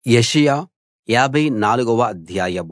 యెషయా యాభై నాలుగవ అధ్యాయం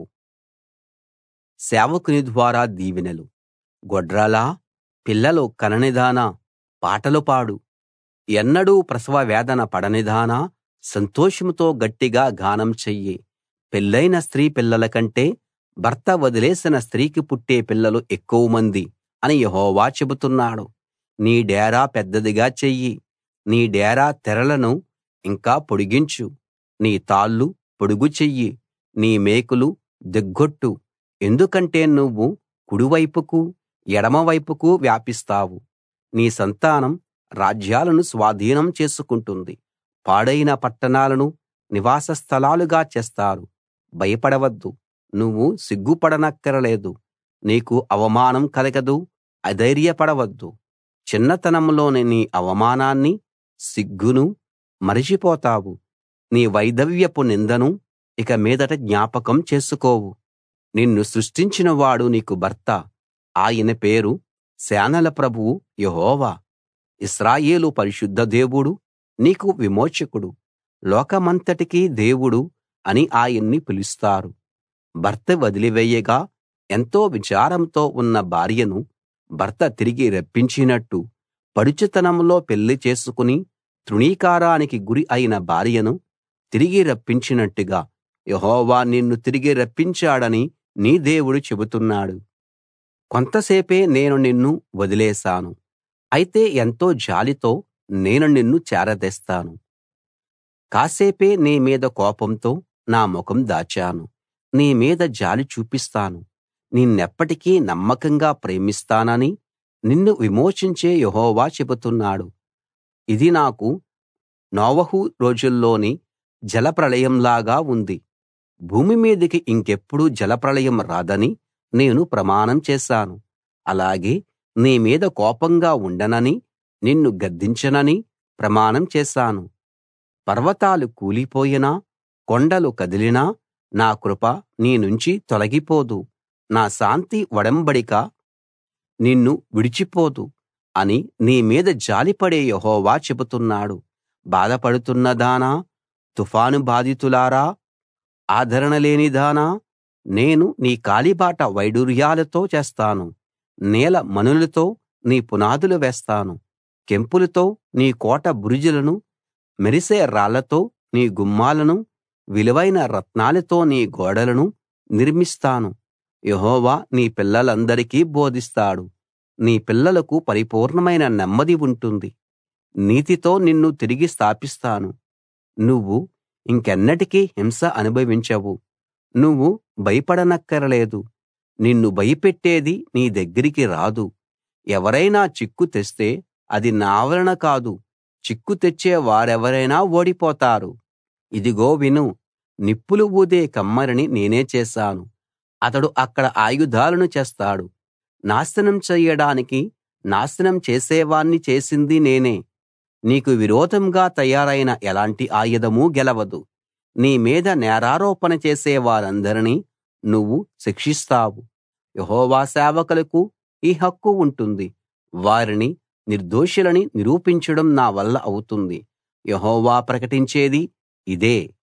సేవకుని ద్వారా దీవెనలు గొడ్రాలా పిల్లలు కననిదానా పాటలు పాడు ఎన్నడూ ప్రసవ వేదన పడనిదానా సంతోషంతో గట్టిగా గానం చెయ్యి పెళ్ళైన స్త్రీ పిల్లల కంటే భర్త వదిలేసిన స్త్రీకి పుట్టే పిల్లలు ఎక్కువమంది అని యెహోవా చెబుతున్నాడు నీ డేరా పెద్దదిగా చెయ్యి నీ డేరా తెరలను ఇంకా పొడిగించు నీ తాళ్ళు పొడుగు చెయ్యి నీ మేకులు దిగ్గొట్టు ఎందుకంటే నువ్వు కుడివైపుకూ ఎడమవైపుకూ వ్యాపిస్తావు నీ సంతానం రాజ్యాలను స్వాధీనం చేసుకుంటుంది పాడైన పట్టణాలను నివాస స్థలాలుగా చేస్తారు భయపడవద్దు నువ్వు సిగ్గుపడనక్కరలేదు నీకు అవమానం కలగదు అధైర్యపడవద్దు చిన్నతనంలోని నీ అవమానాన్ని సిగ్గును మరచిపోతావు నీ వైధవ్యపు నిందను ఇక మీదట జ్ఞాపకం చేసుకోవు నిన్ను సృష్టించిన వాడు నీకు భర్త ఆయన పేరు సేనల ప్రభువు యెహోవా ఇశ్రాయేలు పరిశుద్ధ దేవుడు నీకు విమోచకుడు లోకమంతటికీ దేవుడు అని ఆయన్ని పిలుస్తారు భర్త వదిలివేయగా ఎంతో విచారంతో ఉన్న భార్యను భర్త తిరిగి రప్పించినట్టు పడుచుతనంలో పెళ్లి చేసుకుని తృణీకారానికి గురి అయిన భార్యను తిరిగి రప్పించినట్టుగా యెహోవా నిన్ను తిరిగి రప్పించాడని నీ దేవుడు చెబుతున్నాడు కొంతసేపే నేను నిన్ను వదిలేశాను అయితే ఎంతో జాలితో నేను నిన్ను చేరదీస్తాను కాసేపే నీ మీద కోపంతో నా ముఖం దాచాను నీ మీద జాలి చూపిస్తాను నిన్నెప్పటికీ నమ్మకంగా ప్రేమిస్తానని నిన్ను విమోచించే యెహోవా చెబుతున్నాడు ఇది నాకు నోవహు రోజుల్లోని జలప్రళయంలాగా ఉంది భూమి మీదికి ఇంకెప్పుడూ జలప్రళయం రాదని నేను ప్రమాణం చేశాను అలాగే నీ మీద కోపంగా ఉండనని నిన్ను గద్దించనని ప్రమాణం చేశాను పర్వతాలు కూలిపోయినా కొండలు కదిలినా నా కృప నీ నుంచి తొలగిపోదు నా శాంతి ఒడంబడిక నిన్ను విడిచిపోదు అని నీ మీద జాలిపడే యెహోవా చెబుతున్నాడు బాధపడుతున్నదానా తుఫాను బాధితులారా ఆదరణ లేనిదానా నేను నీ కాలిబాట వైడూర్యాలతో చేస్తాను నీల మణులతో నీ పునాదులు వేస్తాను కెంపులతో నీ కోట బురుజులను మెరిసే రాళ్లతో నీ గుమ్మాలను విలువైన రత్నాలతో నీ గోడలను నిర్మిస్తాను యెహోవా నీ పిల్లలందరికీ బోధిస్తాడు నీ పిల్లలకు పరిపూర్ణమైన నెమ్మది ఉంటుంది నీతితో నిన్ను తిరిగి స్థాపిస్తాను నువ్వు ఇంకెన్నటికీ హింస అనుభవించవు నువ్వు భయపడనక్కరలేదు నిన్ను భయపెట్టేది నీ దగ్గరికి రాదు ఎవరైనా చిక్కు తెస్తే అది నా వలన కాదు చిక్కు తెచ్చే వారెవరైనా ఓడిపోతారు ఇదిగో విను నిప్పులు ఊదే కమ్మరిని నేనే చేశాను అతడు అక్కడ ఆయుధాలను చేస్తాడు నాశనం చెయ్యడానికి నాశనం చేసేవాణ్ణి చేసింది నేనే నీకు విరోధంగా తయారైన ఎలాంటి ఆయుధమూ గెలవదు నీ మీద నేరారోపణ చేసే వారందరినీ నువ్వు శిక్షిస్తావు యెహోవా సేవకులకు ఈ హక్కు ఉంటుంది వారిని నిర్దోషులని నిరూపించడం నా వల్ల అవుతుంది యెహోవా ప్రకటించేది ఇదే